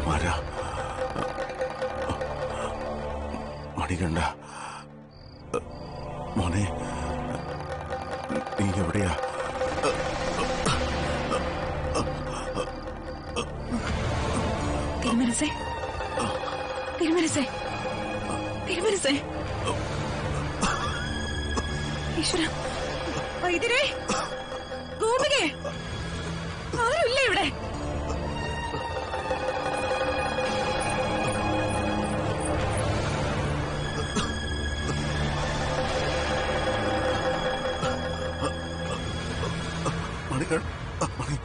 കുമാര മണികണ്ഠ മോനെ നീ എവിടെയാ തിരുമനസേ തിരുമനസേ തിരുമനസേ ഈശ്വര വൈദ്യരെ ഗോപികെ ആരുമില്ല ഇവിടെ മണികണ്ഠ മണി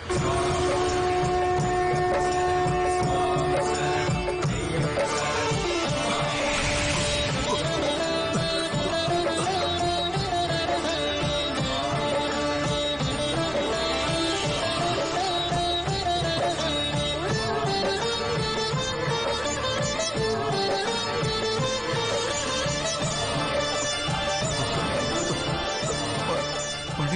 മണി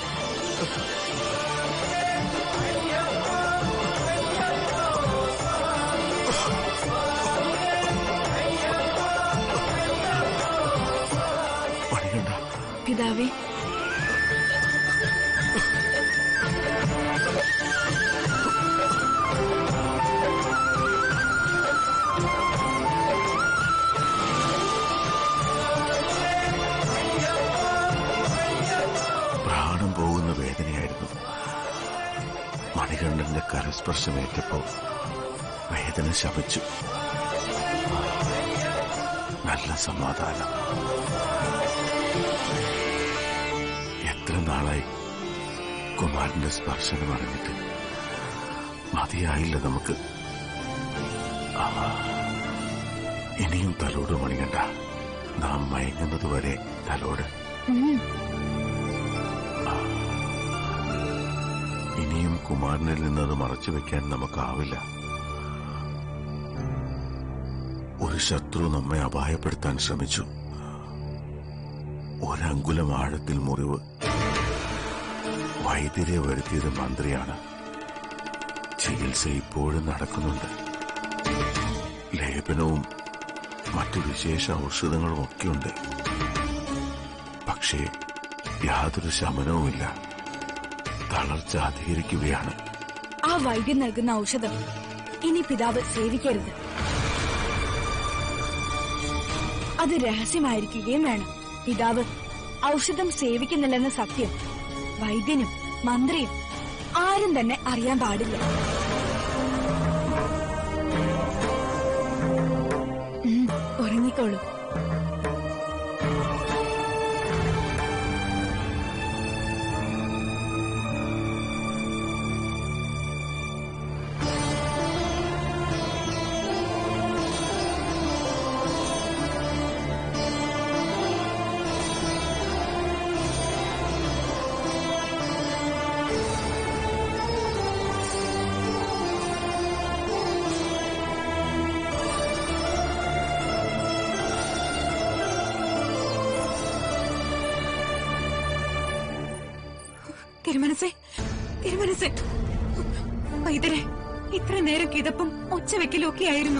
മണികണ്ഠ പിതാവേ പ്രാണം പോകുന്ന വേദനയായിരുന്നു മണികണ്ഠന്റെ കരസ്പർശമേറ്റപ്പോ വേദന ശമിച്ചു നല്ല സമാധാനം എത്ര നാളായി കുമാരന്റെ സ്പർശനം അറിഞ്ഞിട്ട് മതിയായില്ല നമുക്ക് ആ, ഇനിയും തലോട് മണികണ്ഠ നാം മയങ്ങുന്നത് വരെ തലോട് ഉം. ഇനിയും കുമാരനിൽ നിന്നത് മറച്ചു വെക്കാൻ നമുക്കാവില്ല ഒരു ശത്രു നമ്മെ അപായപ്പെടുത്താൻ ശ്രമിച്ചു ഒരങ്കുലം ആഴത്തിൽ മുറിവ് വൈദ്യരെ വരുത്തിയത് മന്ത്രിയാണ് ചികിത്സ ഇപ്പോഴും നടക്കുന്നുണ്ട് ലേപനവും മറ്റു വിശേഷ ഔഷധങ്ങളും ഒക്കെയുണ്ട് പക്ഷേ യാതൊരു ശമനവുമില്ല തളർച്ച അധികരിക്കുകയാണ് ആ വൈദ്യൻ നൽകുന്ന ഔഷധം ഇനി പിതാവ് സേവിക്കരുത് അത് രഹസ്യമായിരിക്കുകയും വേണം പിതാവ് ഔഷധം സേവിക്കുന്നില്ലെന്ന സത്യം വൈദ്യനും മന്ത്രിയും ആരും തന്നെ അറിയാൻ പാടില്ല ഉം, ഉറങ്ങിക്കോളൂ തിരുമനസേ തിരുമനസേ വൈദ്യരെ ഇത്ര നേരം കിതപ്പും ഒച്ചവെക്കലും ഒക്കെ ആയിരുന്നു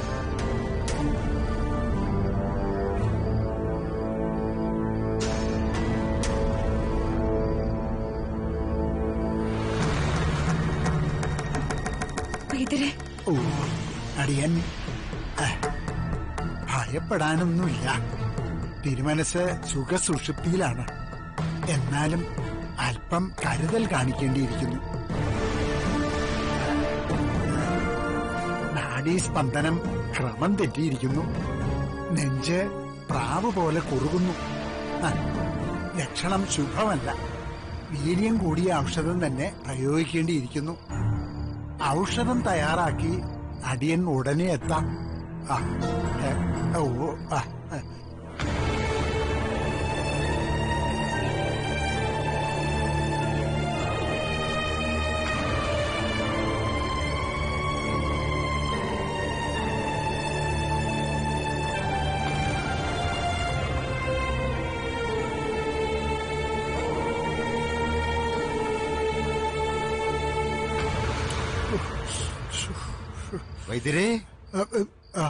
വൈദ്യരെ ഓ അടിയൻ ആ, ഭയപ്പെടാനൊന്നുമില്ല തിരുമനസ് സുഖസുഷുപ്തിയിലാണ് എന്നാലും അല്പം കരുതൽ കാണിക്കേണ്ടിയിരിക്കുന്നു നാഡീസ്പന്ദനം ക്രമം തെറ്റിയിരിക്കുന്നു നെഞ്ച് പ്രാവ് പോലെ കുറുകുന്നു ആ, ലക്ഷണം ശുഭമല്ല വീര്യം കൂടിയ ഔഷധം തന്നെ പ്രയോഗിക്കേണ്ടിയിരിക്കുന്നു ഔഷധം തയ്യാറാക്കി അടിയൻ ഉടനെ എത്താം ആ ഏ, ഓ ആ ഏ. വൈദ്യരെ ആ, ആ,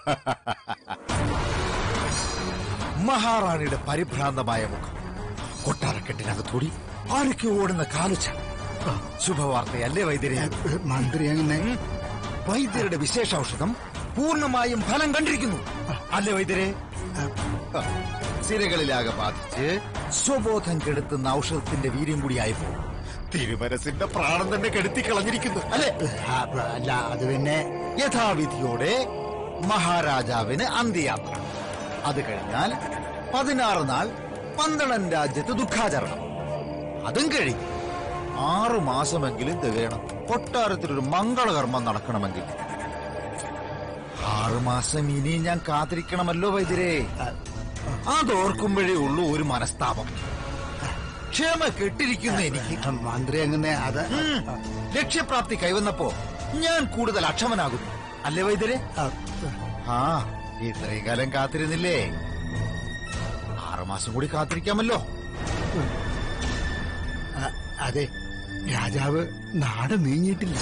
മഹാറാണിയുടെ പരിഭ്രാന്തമായ മുഖം കൊട്ടാരക്കെട്ടിനകത്തൂടി ആരൊക്കെ ഓടുന്ന കാലുച്ച ശുഭവാർത്തയല്ലേ വൈദ്യരെ മന്ത്രി അങ്ങനെ വൈദ്യരുടെ വിശേഷൌഷധം പൂർണ്ണമായും ഫലം കണ്ടിരിക്കുന്നു അല്ലേ വൈദ്യരെ ആ, സിരകളിലാകെ ബാധിച്ച് സ്വബോധം കെടുത്തുന്ന ഔഷധത്തിന്റെ വീര്യം കൂടിയായപ്പോ തിരുമനസിന്റെ പ്രാണം തന്നെ കെടുത്തി കളഞ്ഞിരിക്കുന്നു അല്ലെ ആ, അല്ല അത് പിന്നെ യഥാവിധിയോടെ മഹാരാജാവിന് അന്ത്യയാത്ര അത് കഴിഞ്ഞാൽ പതിനാറ് നാൾ പന്തളൻ രാജ്യത്ത് ദുഃഖാചരണം അതും കഴിഞ്ഞ് ആറു മാസമെങ്കിലും തികയണം കൊട്ടാരത്തിലൊരു മംഗളകർമ്മം നടക്കണമെങ്കിൽ ആറു മാസം ഇനി ഞാൻ കാത്തിരിക്കണമല്ലോ വൈദ്യരെ അതോർക്കുമ്പോഴേ ഉള്ളൂ ഒരു മനസ്താപം ക്ഷമ കെട്ടിരിക്കുന്ന എനിക്ക് മന്ത്രി അങ്ങനെ അത് ഉം. ലക്ഷ്യപ്രാപ്തി കൈവന്നപ്പോ ഞാൻ കൂടുതൽ അക്ഷമനാകുന്നു അല്ലേ വൈദ്യരെ ആ, ആ ഇത്രയും കാലം കാത്തിരുന്നില്ലേ ആറുമാസം കൂടി കാത്തിരിക്കാമല്ലോ ആ, അതെ രാജാവ് നാട് നീങ്ങിയിട്ടില്ല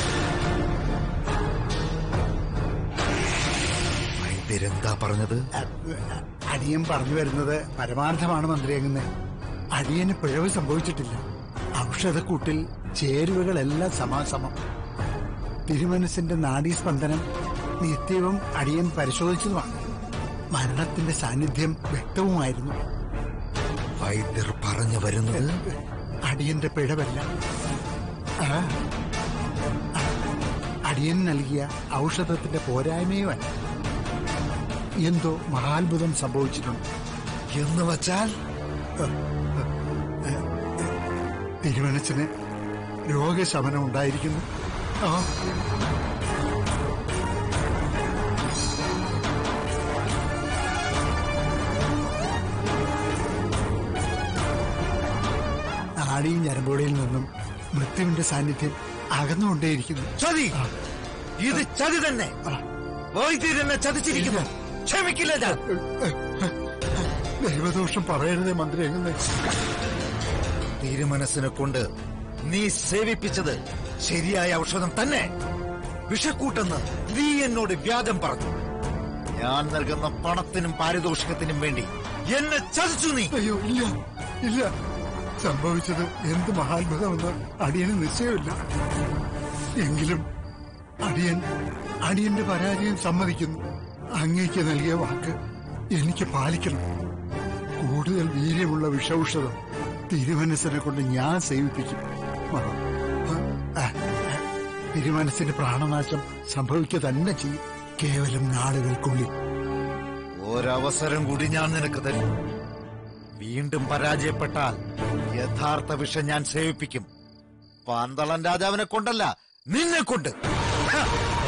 വൈദ്യരെന്താ പറഞ്ഞത് ആ, അടിയൻ പറഞ്ഞു വരുന്നത് പരമാർത്ഥമാണ് മന്ത്രി അങ്ങനെ അടിയന് പിഴവ് സംഭവിച്ചിട്ടില്ല ഔഷധക്കൂട്ടിൽ ചേരുവകളെല്ലാം സമാസമം തിരുമനസിന്റെ നാഡീസ്പന്ദനം നിത്യവും അടിയൻ പരിശോധിച്ചതുമാണ് മരണത്തിന്റെ സാന്നിധ്യം വ്യക്തവുമായിരുന്നു വൈദ്യർ പറഞ്ഞു വരുന്നത് അടിയന്റെ പിഴവല്ല ആ, ആ, അടിയൻ നൽകിയ ഔഷധത്തിന്റെ പോരായ്മയുമല്ല എന്തോ മഹാത്ഭുതം സംഭവിച്ചിട്ടുണ്ട് എന്ന് വച്ചാൽ തിരുവനച്ചന് രോഗശമനം ഉണ്ടായിരിക്കുന്നു ആ നാടീ ഞരമ്പുകളിൽ നിന്നും മൃത്യുവിന്റെ സാന്നിധ്യം അകന്നുകൊണ്ടേയിരിക്കുന്നു ചതി ആ, ഇത് ചതി തന്നെ ആ, വൈദ്യരെന്നെ ചതിച്ചിരിക്കുന്നു ക്ഷമിക്കില്ല ഞാൻ ദൈവദോഷം പറയരുതേ മന്ത്രി എങ്ങനെ തിരുമനസ്സിനെ കൊണ്ട് നീ സേവിപ്പിച്ചത് ശരിയായ ഔഷധം തന്നെ വിഷക്കൂട്ടെന്ന് നീ എന്നോട് വ്യാജം പറഞ്ഞു ഞാൻ നൽകുന്ന പണത്തിനും പാരിതോഷികത്തിനും വേണ്ടി എന്നെ ചതിച്ചു നീ അയ്യോ ഇല്ല ഇല്ല സംഭവിച്ചത് എന്ത് മഹാത്ഭുതമെന്ന് അടിയന് നിശ്ചയമില്ല എങ്കിലും അടിയൻ അടിയന്റെ പരാജയം സമ്മതിക്കുന്നു അങ്ങേക്ക് നൽകിയ വാക്ക് എനിക്ക് പാലിക്കണം കൂടുതൽ വീര്യമുള്ള വിഷൌഷധം തിരുമനസിനെ കൊണ്ട് ഞാൻ സേവിപ്പിക്കും ആ, ആ, ആ, തിരുമനസിന്റെ പ്രാണനാശം സംഭവിക്കുക തന്നെ ചെയ്യും കേവലം നാളുകൾക്കുള്ളിൽ ഒരവസരം കൂടി ഞാൻ നിനക്ക് തരും വീണ്ടും പരാജയപ്പെട്ടാൽ യഥാർത്ഥ വിഷം ഞാൻ സേവിപ്പിക്കും പാന്തളൻ രാജാവിനെ കൊണ്ടല്ല നിന്നെ കൊണ്ട് ഹ!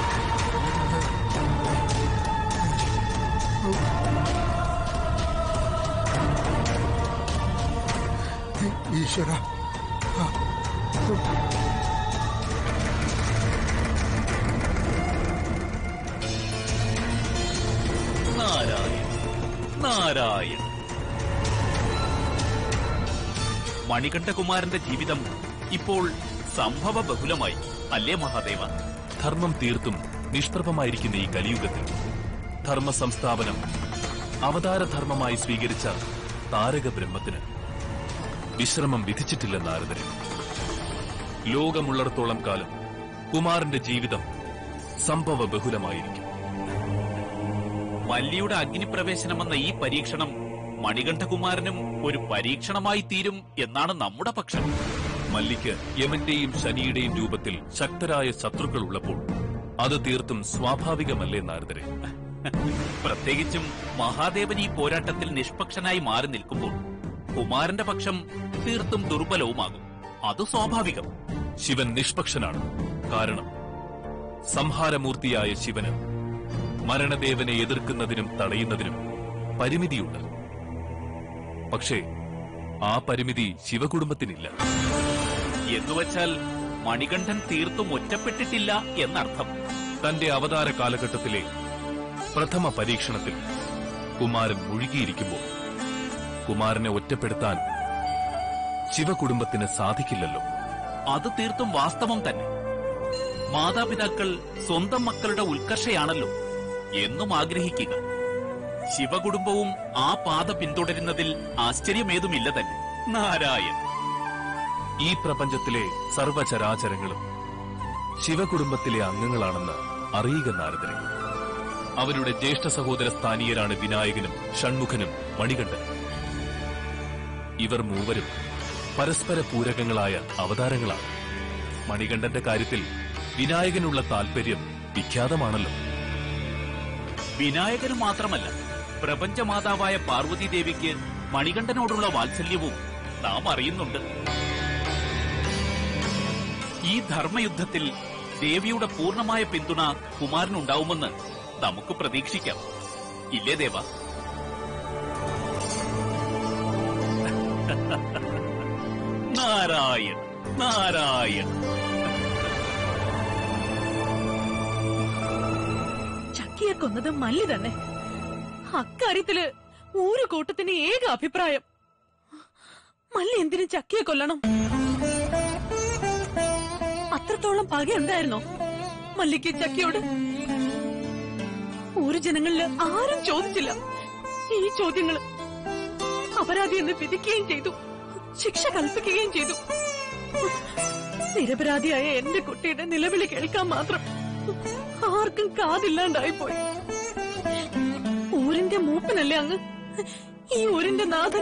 ഈശ്വര നാരായണ നാരായണ മണികണ്ഠകുമാരന്റെ ജീവിതം ഇപ്പോൾ സംഭവ ബഹുലമായി അല്ലേ മഹാദേവ ധർമ്മം തീർത്തും നിഷ്പ്രഭമായിരിക്കുന്ന ഈ കലിയുഗത്തിൽ ധർമ്മ സംസ്ഥാപനം അവതാരധർമ്മമായി സ്വീകരിച്ച താരക ബ്രഹ്മത്തിന് വിശ്രമം വിധിച്ചിട്ടില്ല നാരദന് ലോകമുള്ളിടത്തോളം കാലം കുമാരന്റെ ജീവിതം സംഭവ ബഹുലമായിരിക്കും മല്ലിയുടെ അഗ്നിപ്രവേശനമെന്ന ഈ പരീക്ഷണം മണികണ്ഠകുമാരനും ഒരു പരീക്ഷണമായി തീരും എന്നാണ് നമ്മുടെ പക്ഷം മല്ലിക്ക് യമന്റെയും ശനിയുടെയും രൂപത്തിൽ ശക്തരായ ശത്രുക്കൾ ഉള്ളപ്പോൾ അത് തീർത്തും സ്വാഭാവികമല്ലേ നാരദരെ പ്രത്യേകിച്ചും മഹാദേവൻ ഈ പോരാട്ടത്തിൽ നിഷ്പക്ഷനായി മാറി നിൽക്കുമ്പോൾ കുമാരന്റെ പക്ഷം തീർത്തും ദുർബലവുമാകും അത് സ്വാഭാവികം ശിവൻ നിഷ്പക്ഷനാണ് കാരണം സംഹാരമൂർത്തിയായ ശിവന് മരണദേവനെ എതിർക്കുന്നതിനും തടയുന്നതിനും പരിമിതിയുണ്ട് പക്ഷേ ആ പരിമിതി ശിവകുടുംബത്തിനില്ല എന്നുവച്ചാൽ മണികണ്ഠൻ തീർത്തും ഒറ്റപ്പെട്ടിട്ടില്ല എന്നർത്ഥം തന്റെ അവതാര കാലഘട്ടത്തിലെ പ്രഥമ പരീക്ഷണത്തിൽ കുമാരൻ മുഴുകിയിരിക്കുമ്പോൾ കുമാരനെ ഒറ്റപ്പെടുത്താൻ ശിവകുടുംബത്തിന് സാധിക്കില്ലല്ലോ അത് തീർത്തും വാസ്തവം തന്നെ മാതാപിതാക്കൾ സ്വന്തം മക്കളുടെ ഉത്കർഷയാണല്ലോ എന്നും ആഗ്രഹിക്കുക ശിവകുടുംബവും ആ പാത പിന്തുടരുന്നതിൽ ആശ്ചര്യമേതുമില്ല തന്നെ നാരായൺ ഈ പ്രപഞ്ചത്തിലെ സർവചരാചരങ്ങളും ശിവകുടുംബത്തിലെ അംഗങ്ങളാണെന്ന് അറിയുക നാരദരെ അവരുടെ ജ്യേഷ്ഠ സഹോദര സ്ഥാനീയരാണ് വിനായകനും ഷൺമുഖനും മണികണ്ഠനും ഇവർ മൂവരും പരസ്പര പൂരകങ്ങളായ അവതാരങ്ങളാണ് മണികണ്ഠന്റെ കാര്യത്തിൽ വിനായകനുള്ള താൽപര്യം വിഖ്യാതമാണല്ലോ വിനായകന് മാത്രമല്ല പ്രപഞ്ചമാതാവായ പാർവതി ദേവിക്ക് മണികണ്ഠനോടുള്ള വാത്സല്യവും നാം അറിയുന്നുണ്ട് ഈ ധർമ്മയുദ്ധത്തിൽ ദേവിയുടെ പൂർണ്ണമായ പിന്തുണ കുമാരനുണ്ടാവുമെന്ന് നമുക്ക് പ്രതീക്ഷിക്കാം ഇല്ലേ ദേവ നാരായൺ നാരായൺ ചക്കിയെ കൊന്നത് മല്ലി തന്നെ അക്കാര്യത്തില് ഒരു കൂട്ടത്തിന് ഏക അഭിപ്രായം മല്ലി എന്തിനു ചക്കിയെ കൊല്ലണം അത്രത്തോളം പകയുണ്ടായിരുന്നോ മല്ലിക്ക് ചക്കിയോട് ഒരു ജനങ്ങളില് ആരും ചോദിച്ചില്ല ഈ ചോദ്യങ്ങള് അപരാധി എന്ന് വിധിക്കുകയും ചെയ്തു ശിക്ഷ കൽപ്പിക്കുകയും ചെയ്തു നിരപരാധിയായ എന്റെ കുട്ടിയുടെ നിലവിളി കേൾക്കാൻ മാത്രം ആർക്കും കാതില്ലാണ്ടായി പോയി ഊരിന്റെ മൂപ്പനല്ലേ അങ്ങ് ഈ ഊരിന്റെ നാഥൻ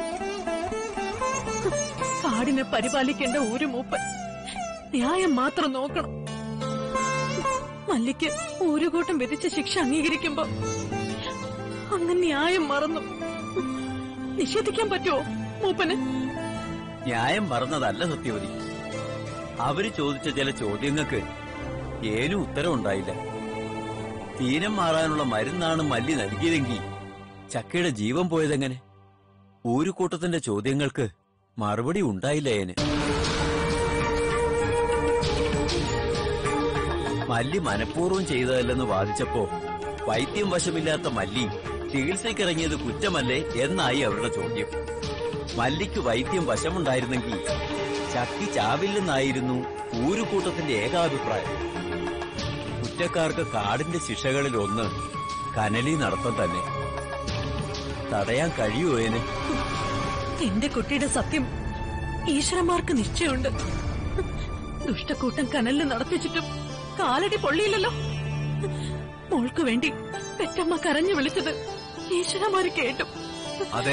കാടിനെ പരിപാലിക്കേണ്ട ഒരു മൂപ്പൻ ന്യായം മാത്രം നോക്കണം മല്ലിക്ക് ഒരു കൂട്ടം വിധിച്ച ശിക്ഷ അംഗീകരിക്കുമ്പോ അങ്ങ് ന്യായം മറന്നു നിഷേധിക്കാൻ പറ്റുമോ മൂപ്പന് ന്യായം മറന്നതല്ല സത്യവതി അവര് ചോദിച്ച ചില ചോദ്യങ്ങൾക്ക് ഏനും ഉത്തരം ഉണ്ടായില്ല തീരം മാറാനുള്ള മരുന്നാണ് മല്ലി നൽകിയതെങ്കിൽ ചക്കയുടെ ജീവൻ പോയതെങ്ങനെ ഊരുകൂട്ടത്തിന്റെ ചോദ്യങ്ങൾക്ക് മറുപടി ഉണ്ടായില്ല ഏന് മല്ലി മനഃപൂർവ്വം ചെയ്തതല്ലെന്ന് വാദിച്ചപ്പോ വൈദ്യം വശമില്ലാത്ത മല്ലി ചികിത്സയ്ക്കിറങ്ങിയത് കുറ്റമല്ലേ എന്നായി അവരുടെ ചോദ്യം മല്ലിക്ക് വൈദ്യം വശമുണ്ടായിരുന്നെങ്കിൽ ചക്കി ചാവില്ലെന്നായിരുന്നു ഊരുകൂട്ടത്തിന്റെ ഏകാഭിപ്രായം കുറ്റക്കാർക്ക് കാടിന്റെ ശിക്ഷകളിൽ ഒന്ന് കനലി നടത്തം തന്നെ തടയാൻ കഴിയുമോ ഏന് എന്റെ കുട്ടിയുടെ സത്യം ഈശ്വരന്മാർക്ക് നിശ്ചയമുണ്ട് ദുഷ്ടക്കൂട്ടം കനലിൽ നടത്തിച്ചിട്ടും കാലടി പൊള്ളിയില്ലല്ലോ മോൾക്ക് വേണ്ടി പെറ്റമ്മ കരഞ്ഞു വിളിച്ചത് ഈശ്വരന്മാര് കേട്ടു അതെ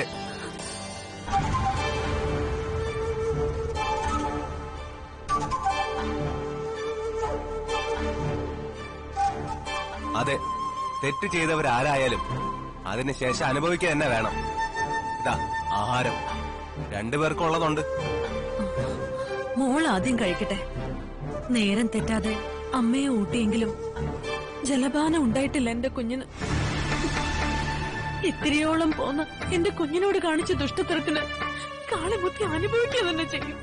അതെ തെറ്റ് ചെയ്തവരാരായാലും അതിനുശേഷം അനുഭവിക്കുക തന്നെ വേണം ഇതാ ആഹാരം രണ്ടുപേർക്കുള്ളതുണ്ട് മോൾ ആദ്യം കഴിക്കട്ടെ നേരം തെറ്റാതെ അമ്മയെ ഊട്ടിയെങ്കിലും ജലപാനം ഉണ്ടായിട്ടില്ല എന്റെ കുഞ്ഞിന് ഇത്തിരിയോളം പോന്ന എന്റെ കുഞ്ഞിനോട് കാണിച്ച ദുഷ്ടത്തിറക്കിന് കാളിമുത്തി അനുഭവിക്കുക തന്നെ ചെയ്യും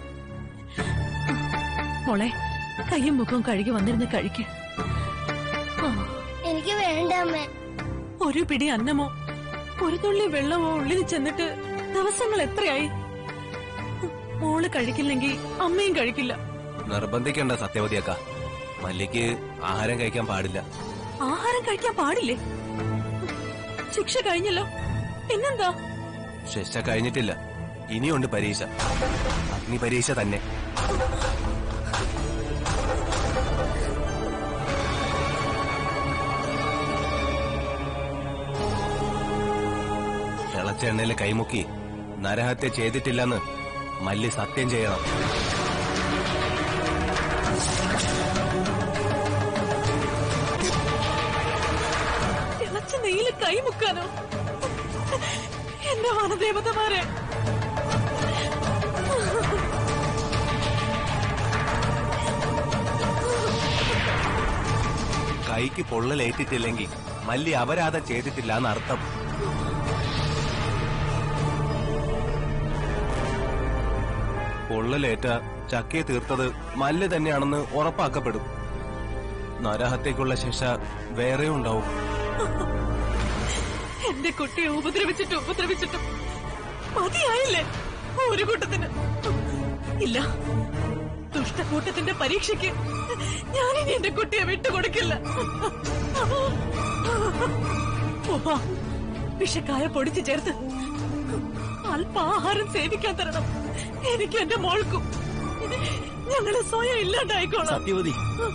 മോളെ കയ്യും മുഖവും കഴുകി വന്നിരുന്ന് കഴിക്ക് ആ, എനിക്ക് വേണ്ട അമ്മേ ഒരു പിടി അന്നമോ ഒരു തുള്ളി വെള്ളമോ ഉള്ളിൽ ചെന്നിട്ട് ദിവസങ്ങൾ എത്രയായി മോള് കഴിക്കില്ലെങ്കിൽ അമ്മയും കഴിക്കില്ല നിർബന്ധിക്കണ്ട സത്യവതിയക്ക മല്ലിക്ക് ആഹാരം കഴിക്കാൻ പാടില്ല ആഹാരം കഴിക്കാൻ പാടില്ലേ ശിക്ഷ കഴിഞ്ഞല്ലോ പിന്നെന്താ ശിക്ഷ കഴിഞ്ഞിട്ടില്ല ഇനിയുണ്ട് പരീക്ഷ അഗ്നി പരീക്ഷ തന്നെ തിളച്ച എണ്ണയിൽ കൈമുക്കി നരഹത്യ ചെയ്തിട്ടില്ലെന്ന് മല്ലി സത്യം ചെയ്യണം തിളച്ച നെയ്യില് കൈമുക്കാനോ എന്റെ വനദേവതമാരെ കൈക്ക് പൊള്ളലേറ്റിട്ടില്ലെങ്കിൽ മല്ലി അപരാധം ചെയ്തിട്ടില്ല എന്നർത്ഥം പൊള്ളലേറ്റ ചക്കയെ തീർത്തത് മല്ല് തന്നെയാണെന്ന് ഉറപ്പാക്കപ്പെടും നരഹത്യക്കുള്ള ശിക്ഷ വേറെ ഉണ്ടാവും എന്റെ കുട്ടിയെ ഉപദ്രവിച്ചിട്ടും ഉപദ്രവിച്ചിട്ടും മതിയായില്ലേ ഒരു കൂട്ടത്തിന് ഇല്ല ദുഷ്ടക്കൂട്ടത്തിന്റെ പരീക്ഷയ്ക്ക് ഞാനിനി എന്റെ കുട്ടിയെ വിട്ടുകൊടുക്കില്ല ഉപ്പ, വിഷക്കായ പൊടിച്ചു ചേർത്ത് അല്പാഹാരം സേവിക്കാൻ തരണം എനിക്ക് എന്റെ മോൾക്കും ഞങ്ങള് സ്വയം ഇല്ലാണ്ടായിക്കോളാം സത്യവതി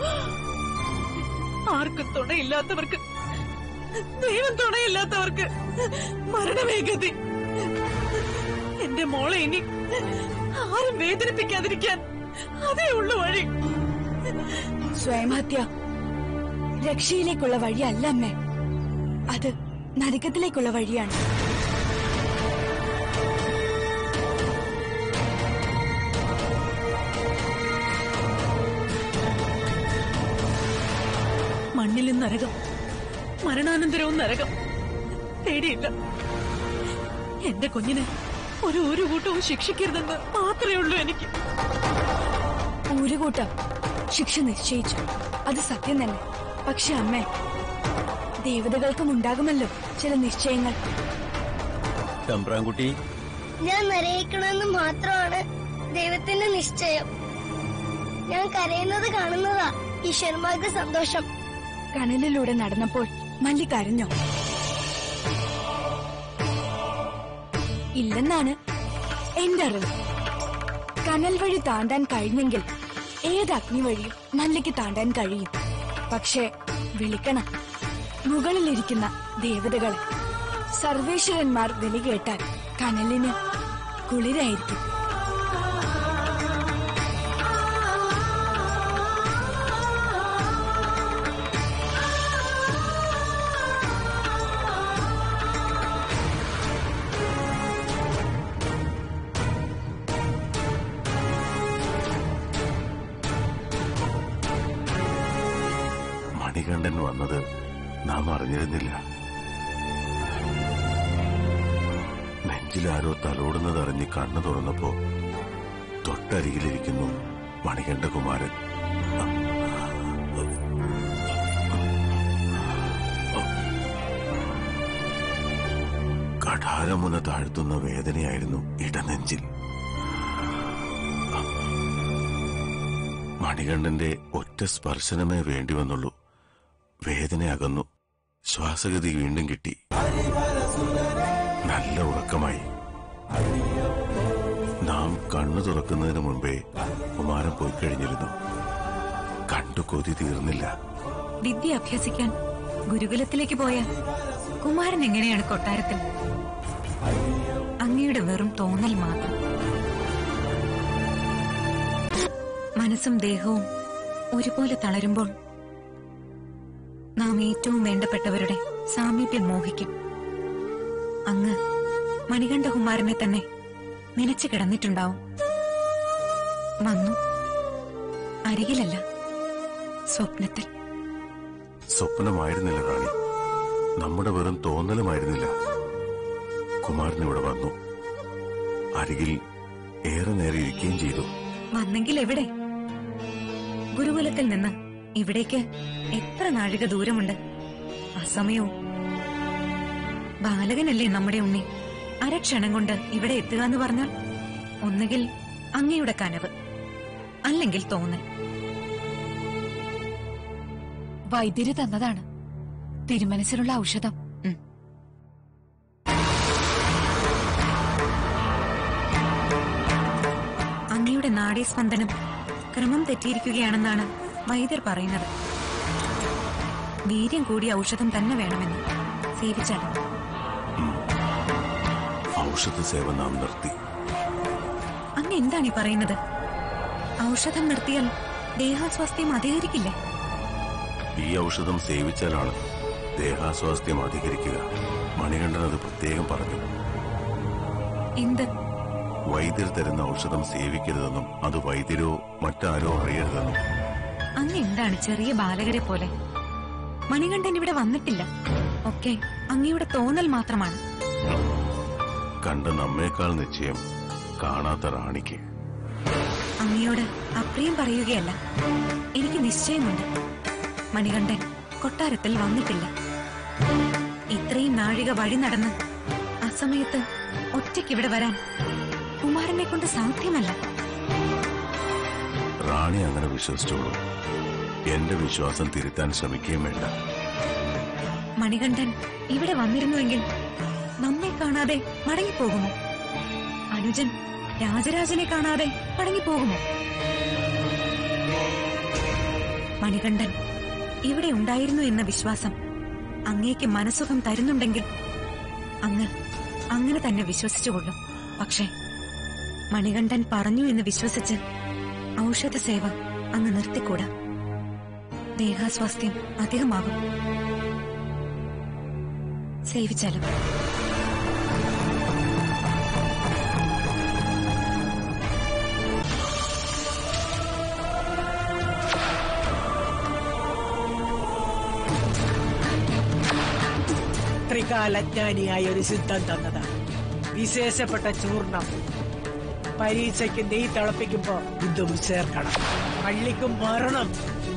ആർക്കും തുണയില്ലാത്തവർക്ക് ദൈവം തുണയില്ലാത്തവർക്ക് മരണമേ ഗതി എന്റെ മോളെ ഇനി ആരും വേദനിപ്പിക്കാതിരിക്കാൻ അതേ ഉള്ളു വഴി സ്വയംഹത്യ രക്ഷയിലേക്കുള്ള വഴിയല്ല അമ്മേ അത് നരകത്തിലേക്കുള്ള വഴിയാണ് മണ്ണിലും നരകം മരണാനന്തരവും നരകം പേടിയില്ല എന്റെ കുഞ്ഞിനെ ഒരു ഒരു കൂട്ടവും ശിക്ഷിക്കരുതെന്ന് മാത്രമേ ഉള്ളൂ എനിക്ക് ഒരു കൂട്ടം ശിക്ഷ നിശ്ചയിച്ചു അത് സത്യം തന്നെ പക്ഷെ അമ്മേ ദേവതകൾക്കും ഉണ്ടാകുമല്ലോ ചില നിശ്ചയങ്ങൾ തമ്പ്രാൻകുട്ടി ഞാൻ നരയിക്കണമെന്ന് മാത്രമാണ് ദൈവത്തിന്റെ നിശ്ചയം ഞാൻ കരയുന്നത് കാണുന്നതാ ഈശ്വരന്മാർക്ക് സന്തോഷം കനലിലൂടെ നടന്നപ്പോൾ മല്ലി കരഞ്ഞോ ഇല്ലെന്നാണ് എന്റെ അറിവ് കനൽ വഴി താണ്ടാൻ കഴിഞ്ഞെങ്കിൽ ഏത് അഗ്നി വഴിയും മല്ലിക്ക് താണ്ടാൻ കഴിയും പക്ഷേ വിളിക്കണം മുകളിലിരിക്കുന്ന ദേവതകളെ സർവേശ്വരന്മാർ വിളി കേട്ടാൽ കനലിന് കുളിരായിരിക്കും മണികണ്ഠൻ വന്നത് നാം അറിഞ്ഞിരുന്നില്ല നെഞ്ചിലാരോ തലോടുന്നതറിഞ്ഞ് കണ്ണു തുറന്നപ്പോ തൊട്ടരികിലിരിക്കുന്നു മണികണ്ഠകുമാരൻ കഠാരമുന താഴ്ത്തുന്ന വേദനയായിരുന്നു ഇടനെഞ്ചിൽ മണികണ്ഠന്റെ ഒറ്റ സ്പർശനമേ വേണ്ടി വന്നുള്ളൂ വേദന അകന്നു ശ്വാസഗതി വീണ്ടും കിട്ടി നല്ല ഉറക്കമായി നാം കണ്ണു തുറക്കുന്നതിന് മുമ്പേ കുമാരൻ പോയി കഴിഞ്ഞിരുന്നു കണ്ടു കൊതി തീർന്നില്ല വിദ്യ അഭ്യസിക്കാൻ ഗുരുകുലത്തിലേക്ക് പോയ കുമാരൻ എങ്ങനെയാണ് കൊട്ടാരത്തിൽ അങ്ങയുടെ വെറും തോന്നൽ മാത്രം മനസ്സും ദേഹവും ഒരുപോലെ തളരുമ്പോൾ നാം ഏറ്റവും വേണ്ടപ്പെട്ടവരുടെ സാമീപ്യം മോഹിക്കും അങ്ങ് മണികണ്ഠകുമാരനെ തന്നെ നനച്ചു കിടന്നിട്ടുണ്ടാവും വന്നു അരികിലല്ല സ്വപ്നത്തിൽ സ്വപ്നമായിരുന്നില്ല റാണി നമ്മുടെ വെറും തോന്നലുമായിരുന്നില്ല കുമാരൻ ഇവിടെ വന്നു അരികിൽ ഏറെ നേരം ഇരിക്കുകയും ചെയ്തു വന്നെങ്കിൽ എവിടെ ഗുരുകുലത്തിൽ നിന്ന് ഇവിടേക്ക് എത്ര നാഴിക ദൂരമുണ്ട് അസമയവും ബാലകനല്ലേ നമ്മുടെ ഉണ്ണി അരക്ഷണം കൊണ്ട് ഇവിടെ എത്തുക എന്ന് പറഞ്ഞാൽ ഒന്നുകിൽ അങ്ങയുടെ കനവ് അല്ലെങ്കിൽ തോന്നൽ വൈദ്യര് തന്നതാണ് തിരുമനസിനുള്ള ഔഷധം അങ്ങയുടെ നാഡീസ്പന്ദനം ക്രമം തെറ്റിയിരിക്കുകയാണെന്നാണ് വൈദ്യർ പറയുന്നത് വീര്യം കൂടിയ ഔഷധം തന്നെ വേണമെന്ന് സേവിച്ചാലും ഔഷധ സേവ നാം നിർത്തി അങ്ങ് എന്താണ് ഈ പറയുന്നത് ഔഷധം നിർത്തിയാൽ ദേഹാസ്വാസ്ഥ്യം അധികരിക്കില്ലേ ഈ ഔഷധം സേവിച്ചാലാണ് ദേഹാസ്വാസ്ഥ്യം അധികരിക്കുക മണികണ്ഠൻ അത് പ്രത്യേകം പറഞ്ഞു എന്ത് വൈദ്യർ തരുന്ന ഔഷധം സേവിക്കരുതെന്നും അത് വൈദ്യരോ മറ്റാരോ അറിയരുതെന്നും അങ്ങ് എന്താണ് ചെറിയ ബാലകരെ പോലെ മണികണ്ഠൻ ഇവിടെ വന്നിട്ടില്ല ഒക്കെ അങ്ങയുടെ തോന്നൽ മാത്രമാണ് കണ്ട നമ്മേക്കാൾ നിശ്ചയം കാണാത്ത റാണിക്ക് അങ്ങയോട് അപ്രിയം പറയുകയല്ല എനിക്ക് നിശ്ചയമുണ്ട് മണികണ്ഠൻ കൊട്ടാരത്തിൽ വന്നിട്ടില്ല ഇത്രയും നാഴിക വഴി നടന്ന് അസമയത്ത് ഒറ്റയ്ക്ക് ഇവിടെ വരാൻ കുമാരനെ കൊണ്ട് സാധ്യമല്ല റാണി അങ്ങനെ വിശ്വസിച്ചോളൂ എന്റെ വിശ്വാസം തിരുത്താൻ ശ്രമിക്കുകയും വേണ്ട മണികണ്ഠൻ ഇവിടെ വന്നിരുന്നുവെങ്കിൽ നമ്മെ കാണാതെ മടങ്ങിപ്പോകുമോ അനുജൻ രാജരാജനെ കാണാതെ മടങ്ങിപ്പോകുമോ മണികണ്ഠൻ ഇവിടെ ഉണ്ടായിരുന്നു എന്ന വിശ്വാസം അങ്ങേക്ക് മനസ്സുഖം തരുന്നുണ്ടെങ്കിൽ അങ്ങ് അങ്ങനെ തന്നെ വിശ്വസിച്ചുകൊള്ളും പക്ഷേ മണികണ്ഠൻ പറഞ്ഞു എന്ന് വിശ്വസിച്ച് ഔഷധ സേവ അങ്ങ് നിർത്തിക്കൂടാ ദേഹാസ്വാസ്ഥ്യം അധികമാകും സേവിച്ചാലും ത്രികാലജ്ഞാനിയായ ഒരു സിദ്ധം തന്നതാണ് വിശേഷപ്പെട്ട ചൂർണം പരീക്ഷയ്ക്ക് നെയ് തിളപ്പിക്കുമ്പോ ഇതും ചേർക്കണം പള്ളിക്കും മരണം